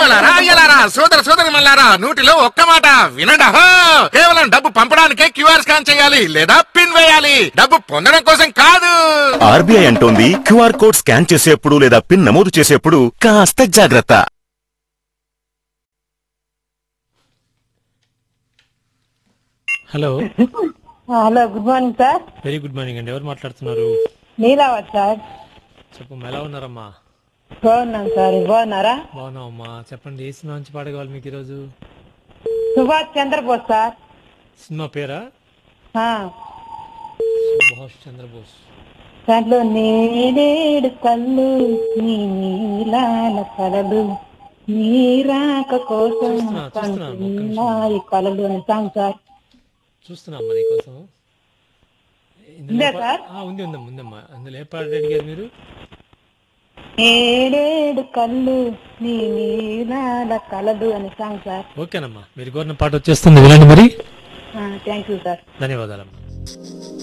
అమ్మలారా అయ్యలారా సోదర సోదరి మల్లారా నూటిలో ఒక్క మాట వినండి అహో! కేవలం డబ్బు పంపడానికే క్యూఆర్ స్కాన్ చేయాలి లేదా పిన్ వేయాలి డబ్బు పొందడం కోసం కాదు ఆర్బీఐ అంటోంది క్యూఆర్ కోడ్ స్కాన్ చేసేప్పుడు లేదా పిన్ నమోదు చేసేప్పుడు కాస్త జాగ్రత్త hello hello good morning sir very good morning అండి ఎవరు మాట్లాడుతున్నారు నీలావత్ సార్ చెప్పు ఎలా ఉన్నారమ్మా బాగున్నాను సార్ బాగున్నారా బాగున్నావమ్మా చెప్పండి ఏ సినిమా నుంచి పాడగవాలి మీకు ఈరోజు సుభాష్ చంద్రబోస్ సార్ సినిమా పేరా ఆ, సుభాష్ చంద్రబోస్ దాంట్లో నేడేడు కళ్ళు నీ నీలాల కలలు నీ రాక కోసం చూస్తున్నా, చూస్తున్నా, ఒక్క నిమిషం. కంటున్నాయి కలలు అని సాంగ్ సార్ చూస్తున్నా అమ్మా నీకోసం ఇందులో ఉందా పా- సార్? ఆ, ఉంది ఉందమ్మా ఉందమ్మా అందులో ఏ పాట అడిగారు మీరు ఏడేడు కళ్ళు నీ నీలాల కలలు అని సాంగ్ సార్ ఓకేనమ్మా మీరు కోరిన పాట వచ్చేస్తుంది వినండి మరి థ్యాంక్ యూ సార్ ధన్యవాదాలమ్మా